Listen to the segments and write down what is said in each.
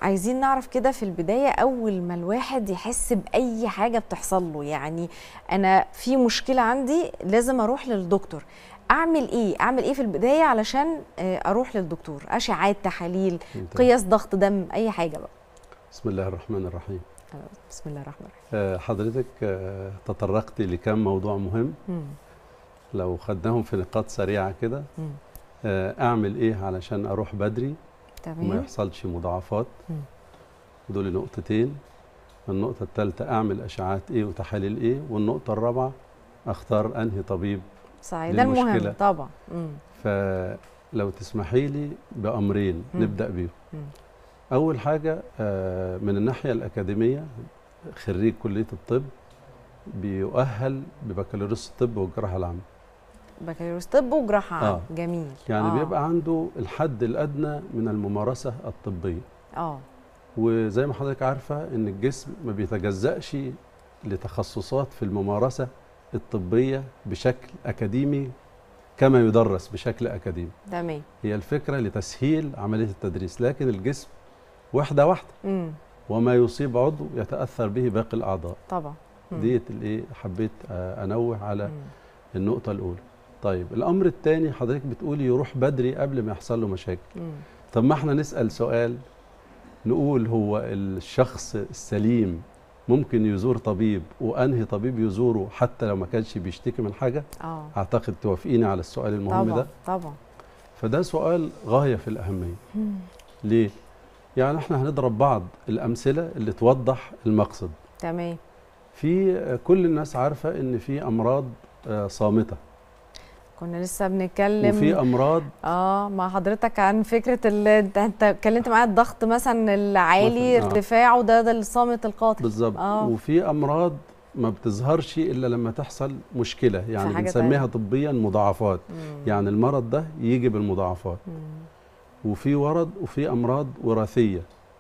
عايزين نعرف كده في البداية أول ما الواحد يحس بأي حاجة بتحصل له يعني أنا في مشكلة عندي لازم أروح للدكتور أعمل إيه؟ أعمل إيه في البداية علشان آه، أروح للدكتور؟ أشعات تحاليل ممتاز. قياس ضغط دم أي حاجة بقى بسم الله الرحمن الرحيم آه، بسم الله الرحمن الرحيم آه، حضرتك آه، تطرقت لكم موضوع مهم مم. لو خدناهم في نقاط سريعة كده مم. آه، أعمل إيه علشان أروح بدري وما تمام يحصلش مضاعفات مم. دول نقطتين النقطة الثالثة أعمل أشعات إيه وتحاليل إيه والنقطة الرابعة أختار أنهي طبيب صحيح ده المهم للمشكلة. طبعا مم. فلو تسمحي لي بأمرين مم. نبدأ بيهم مم. أول حاجة آه، من الناحية الأكاديمية خريج كلية الطب بيؤهل ببكالوريوس الطب والجراحة العامة بكالوريوس طب وجراحة عام آه. جميل يعني آه. بيبقى عنده الحد الأدنى من الممارسة الطبية اه وزي ما حضرتك عارفة إن الجسم ما بيتجزأش لتخصصات في الممارسة الطبية بشكل أكاديمي كما يدرس بشكل أكاديمي تمام هي الفكرة لتسهيل عملية التدريس لكن الجسم واحدة واحدة مم. وما يصيب عضو يتأثر به باقي الأعضاء طبعا مم. ديت الايه حبيت آه، انوه على مم. النقطه الاولى طيب الامر الثاني حضرتك بتقولي يروح بدري قبل ما يحصل له مشاكل مم. طب ما احنا نسال سؤال نقول هو الشخص السليم ممكن يزور طبيب وانهي طبيب يزوره حتى لو ما كانش بيشتكي من حاجه اه اعتقد توافقيني على السؤال المهم طبعا ده طبعا فده سؤال غايه في الاهميه مم. ليه يعني احنا هنضرب بعض الامثله اللي توضح المقصد تمام في آه، كل الناس عارفه ان في امراض آه، صامته كنا لسه بنتكلم وفي امراض اه مع حضرتك عن فكره ال... انت انت اتكلمت معايا الضغط مثلا العالي مثلاً، آه. ارتفاعه ده ده الصامت القاتل بالظبط آه. وفي امراض ما بتظهرش الا لما تحصل مشكله يعني حاجة بنسميها تانية. طبيا مضاعفات مم. يعني المرض ده يجي بالمضاعفات مم. وفي ورد وفي امراض وراثيه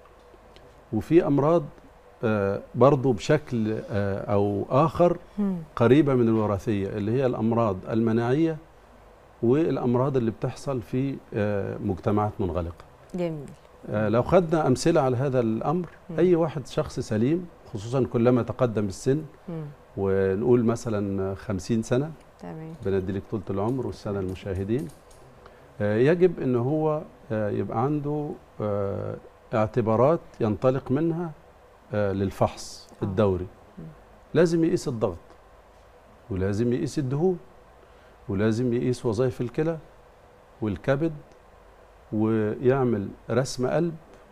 وفي امراض آه برضو بشكل آه او اخر مم. قريبه من الوراثيه اللي هي الامراض المناعيه والامراض اللي بتحصل في آه مجتمعات منغلقه جميل آه، لو خدنا أمثلة على هذا الأمر مم. أي واحد شخص سليم خصوصا كلما تقدم السن مم. ونقول مثلا خمسين سنة تمام بندي لك طولة العمر والسنة المشاهدين آه، يجب أن هو آه، يبقى عنده آه، اعتبارات ينطلق منها آه، للفحص آه. الدوري مم. لازم يقيس الضغط ولازم يقيس الدهون ولازم يقيس وظائف الكلى والكبد ويعمل رسم قلب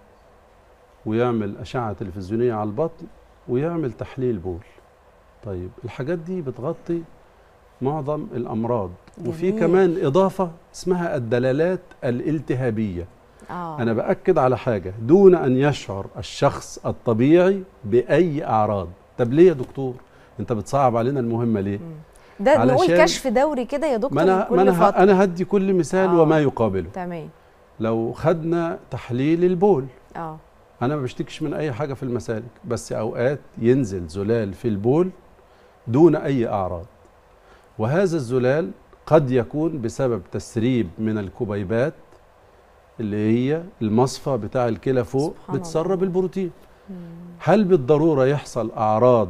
ويعمل أشعة تلفزيونية على البطن ويعمل تحليل بول طيب الحاجات دي بتغطي معظم الأمراض وفي جميل. كمان إضافة اسمها الدلالات الالتهابية اه أنا بأكد على حاجة دون أن يشعر الشخص الطبيعي بأي أعراض طب ليه يا دكتور أنت بتصعب علينا المهمة ليه مم. ده نقول علشان- كشف دوري كده يا دكتور ما أنا, كل ما أنا, ه- فتره أنا هدي كل مثال آه. وما يقابله تمام لو خدنا تحليل البول اه انا ما بشتكيش من اي حاجه في المسالك بس اوقات ينزل زلال في البول دون اي اعراض وهذا الزلال قد يكون بسبب تسريب من الكبيبات اللي هي المصفى بتاع الكلى فوق سبحان بتسرب الله. البروتين مم. هل بالضروره يحصل اعراض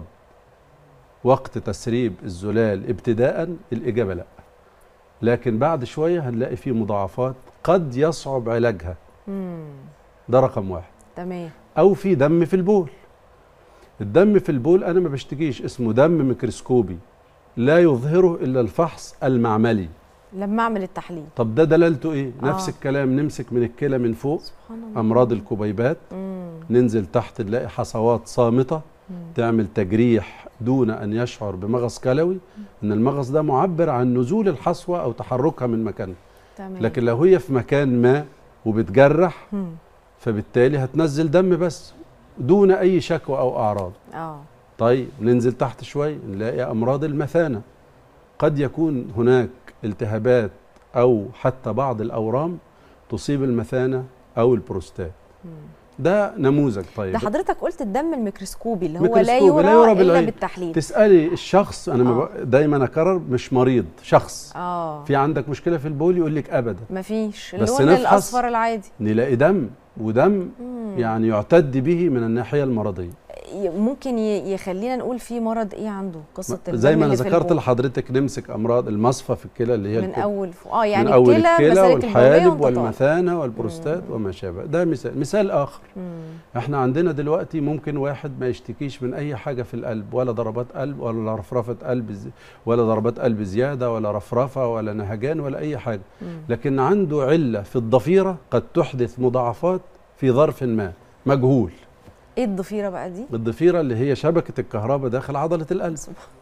وقت تسريب الزلال ابتداء الاجابه لا لكن بعد شويه هنلاقي فيه مضاعفات قد يصعب علاجها مم. ده رقم واحد تمام او في دم في البول الدم في البول انا ما بشتكيش اسمه دم ميكروسكوبي لا يظهره الا الفحص المعملي لما اعمل التحليل طب ده دلالته ايه آه. نفس الكلام نمسك من الكلى من فوق سبحان الله امراض الكبيبات مم. ننزل تحت نلاقي حصوات صامته مم. تعمل تجريح دون ان يشعر بمغص كلوي ان المغص ده معبر عن نزول الحصوه او تحركها من مكانها تمام لكن لو هي في مكان ما وبتجرح مم. فبالتالي هتنزل دم بس دون اي شكوى او اعراض اه طيب ننزل تحت شوي نلاقي امراض المثانه قد يكون هناك التهابات او حتى بعض الاورام تصيب المثانه او البروستات مم. ده نموذج طيب ده حضرتك قلت الدم الميكروسكوبي اللي هو لا ميكروسكوبي، يرى, لا يرى الا بالعين. بالتحليل تسالي الشخص انا آه. آه. دايما اكرر مش مريض شخص اه في عندك مشكله في البول يقول لك ابدا مفيش بس اللون نفحص. الاصفر العادي نلاقي دم ودم مم. يعني يعتد به من الناحيه المرضيه ي- ممكن ي- يخلينا نقول في مرض ايه عنده قصه الدم زي ما انا اللي في ذكرت البول. لحضرتك نمسك امراض المصفى في الكلى اللي هي من الكلى. اول ف... اه يعني من اول الكلى الكلى مسالك البوليه والحالب وانت طالع. والمثانه والبروستات وما شابه ده مثال مثال اخر مم. احنا عندنا دلوقتي ممكن واحد ما يشتكيش من اي حاجه في القلب ولا ضربات قلب ولا رفرفه قلب زي- ولا ضربات قلب زياده ولا رفرفه ولا نهجان ولا اي حاجه مم. لكن عنده عله في الضفيره قد تحدث مضاعفات في ظرف ما مجهول ايه الضفيره بقى دي الضفيره اللي هي شبكه الكهرباء داخل عضله القلب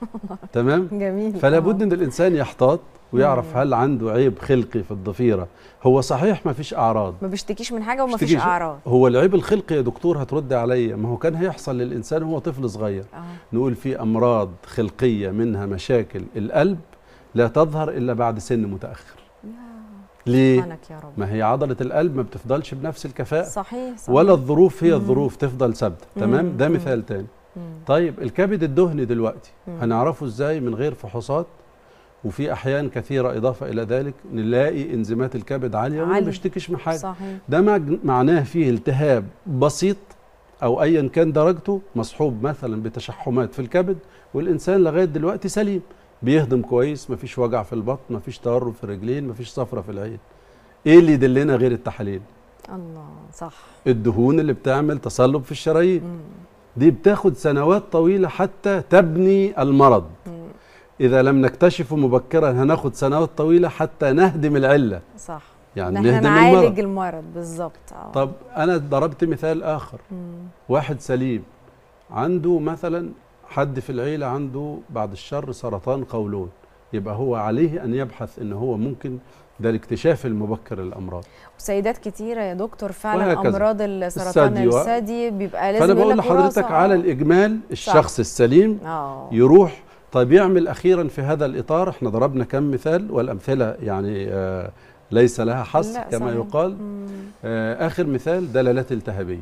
تمام جميل فلا آه. بد ان الانسان يحتاط ويعرف مم. هل عنده عيب خلقي في الضفيره هو صحيح ما فيش اعراض ما بيشتكيش من حاجه وما فيش بيشتكيش. اعراض هو العيب الخلقي يا دكتور هترد عليا ما هو كان هيحصل للانسان وهو طفل صغير اه نقول في امراض خلقيه منها مشاكل القلب لا تظهر الا بعد سن متاخر يا ليه سبحانك يا رب ما هي عضله القلب ما بتفضلش بنفس الكفاءه صحيح, صحيح. ولا الظروف هي مم. الظروف تفضل ثابته تمام مم. ده مم. مثال تاني مم. طيب الكبد الدهني دلوقتي مم. هنعرفه ازاي من غير فحوصات وفي احيان كثيره اضافه الى ذلك نلاقي انزيمات الكبد عاليه وما عالية. بيشتكيش من حاجه صحيح ده مع- معناه فيه التهاب بسيط او ايا كان درجته مصحوب مثلا بتشحمات في الكبد والانسان لغايه دلوقتي سليم بيهضم كويس مفيش وجع في البطن مفيش تورم في الرجلين مفيش صفرة في العين ايه اللي يدلنا غير التحاليل الله صح الدهون اللي بتعمل تصلب في الشرايين مم. دي بتاخد سنوات طويله حتى تبني المرض مم. اذا لم نكتشفه مبكرا هناخد سنوات طويله حتى نهدم العله صح يعني ان احنا نهدم نعالج المرض المرض بالظبط اه طب انا ضربت مثال اخر مم. واحد سليم عنده مثلا حد في العيله عنده بعد الشر سرطان قولون يبقى هو عليه ان يبحث ان هو ممكن ده الاكتشاف المبكر للامراض وسيدات كتيرة يا دكتور فعلا وهكذا. امراض السرطان الثدي و- الثدي بيبقى لازم فانا يقول بقول لك لحضرتك وراثة. على آه. الاجمال الشخص السليم اه يروح طيب يعمل اخيرا في هذا الاطار احنا ضربنا كم مثال والامثله يعني آه ليس لها حصر لا، كما صحيح. يقال مم. آه اخر مثال دلالات التهابيه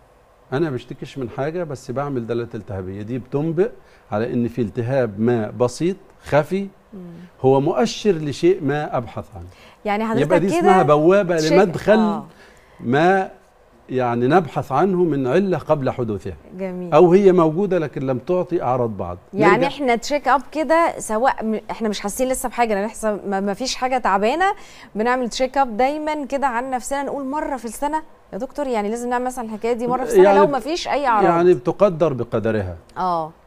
انا بشتكيش من حاجه بس بعمل دلالات التهابيه دي بتنبئ على ان في التهاب ما بسيط خفي مم. هو مؤشر لشيء ما ابحث عنه يعني يبقى حضرتك دي كده اسمها بوابه تشيك- لمدخل آه. ما يعني نبحث عنه من عله قبل حدوثها جميل او هي موجوده لكن لم تعطي اعراض بعض يعني نرجع- احنا تشيك اب كده سواء م- احنا مش حاسين لسه بحاجه لان احنا ما ما فيش حاجه تعبانه بنعمل تشيك اب دايما كده عن نفسنا نقول مره في السنه يا دكتور يعني لازم نعمل مثلا الحكايه دي مره في السنه يعني لو ما فيش اي اعراض يعني بتقدر بقدرها اه